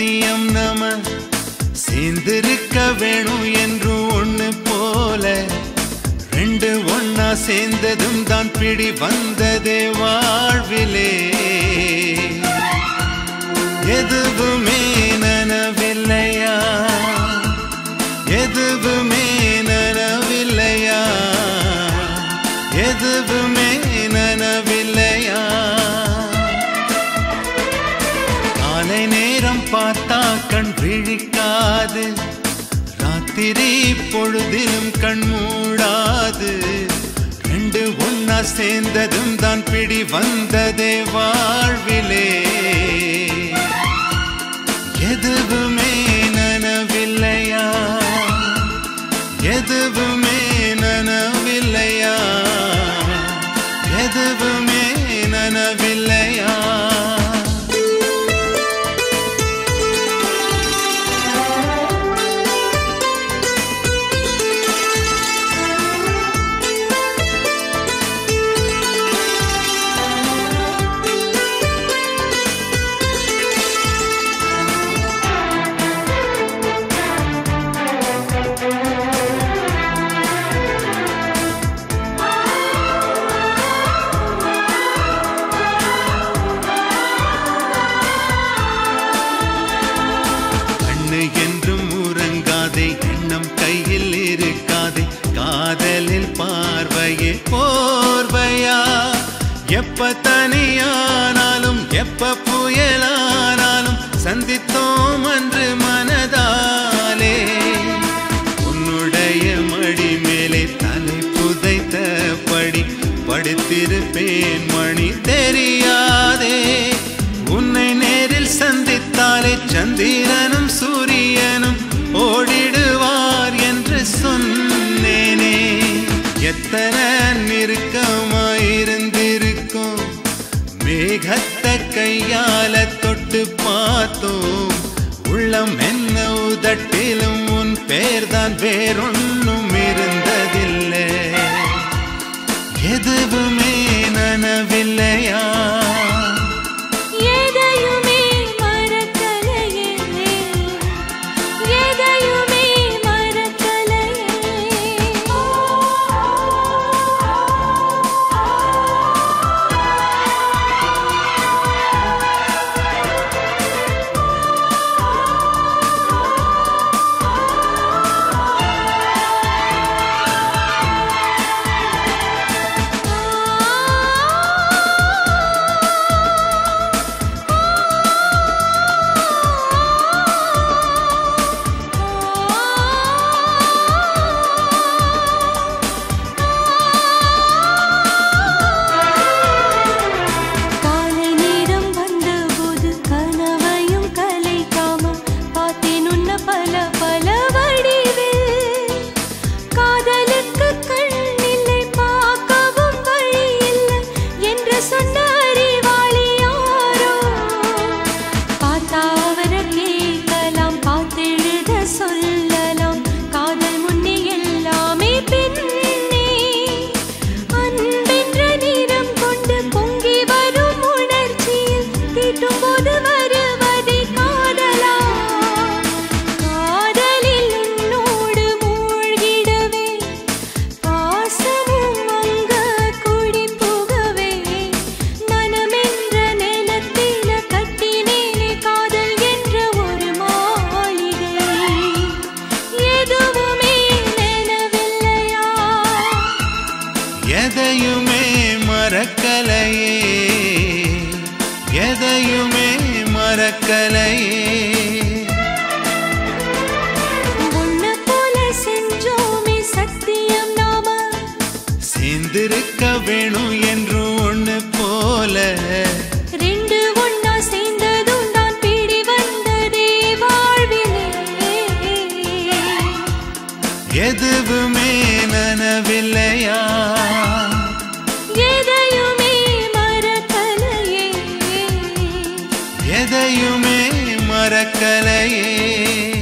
சத்தியம் நம சேர்ந்திருக்க வேணும் என்று ஒண்ணு போல ரெண்டு ஒன்னா சேர்ந்ததும் தான் பிடி வந்ததே வாழ்விலே எதுவுமே நனவில்லையா எதுவுமே நனவில்லையா எதுவுமே நனவில்லையா காலை நேரம் பார்த்தா கண் விழிக்காது ராத்திரி பொழுதிலும் கண் மூடாது ரெண்டு ஒன்னா சேர்ந்ததும் தான் பிடி வந்ததே வாழ்விலே எதுவுமே நனவில்லையா எதுவுமே நனவில்லையா எதுவுமே நனவில்லையா கண்ணு என்றும் உறங்காதே எண்ணம் கையில் இருக்காதே காதலில் பார்வையே போர்வையா எப்ப தனியானாலும் எப்ப புயலானாலும் சந்தித்தோம் அன்று மனதாலே உன்னுடைய மடி மேலே தலை புதைத்த படி படுத்திருப்பேன் மணி தெரியாதே உன்னை நேரில் சந்தித்தாலே சந்திரனும் சூரியனும் ஓடிடுவார் என்று சொன்னேனே எத்தனை நெருக்கமாயிருந்திருக்கும் மேகத்தை கையால தொட்டு பார்த்தோம் உள்ளம் என்ன உதட்டிலும் உன் பேர்தான் வேறொன்னும் இருந்ததில்லை எதுவுமே நனவில்லையா எதையுமே மறக்கலையே எதையுமே காலை நேரம் வந்தபோது கனவையும் கலைக்காம பார்த்தேன் உன்ன பல பல வடிவில் காதலுக்கு கண் இல்லை பார்க்கவும் வழி இல்லை என்று சொன்ன அறிவாளி யாரோ பார்த்தா அவரை கேட்கலாம் பார்த்தெழுத சொல்லலாம் காதல் முன்னே எல்லாமே பின்னே அன்பென்ற நிறம் கொண்டு பொங்கி வரும் உணர்ச்சியில் தீட்டும் போது வருவதே காதலா காதலில் உன்னோடு மூழ்கிடவே பாசமும் அங்க குடி புகவே மனமென்ற நிலத்தில கட்டினேனே காதல் என்ற ஒரு மாளிகை எதுவுமே நினைவில்லையா எதையுமே மறக்கலையே எதையுமே மறக்கலையே உன்னை போல செஞ்சோமே சத்தியம் நாம சேர்ந்திருக்க வேணும் என்று ஒண்ணு போல ரெண்டு ஒன்னா சேர்ந்ததும் தான் பிடி வந்ததே வாழ்விலே எதுவுமே நனவில்லையா எதையுமே மறக்கலையே எதையுமே மறக்கலையே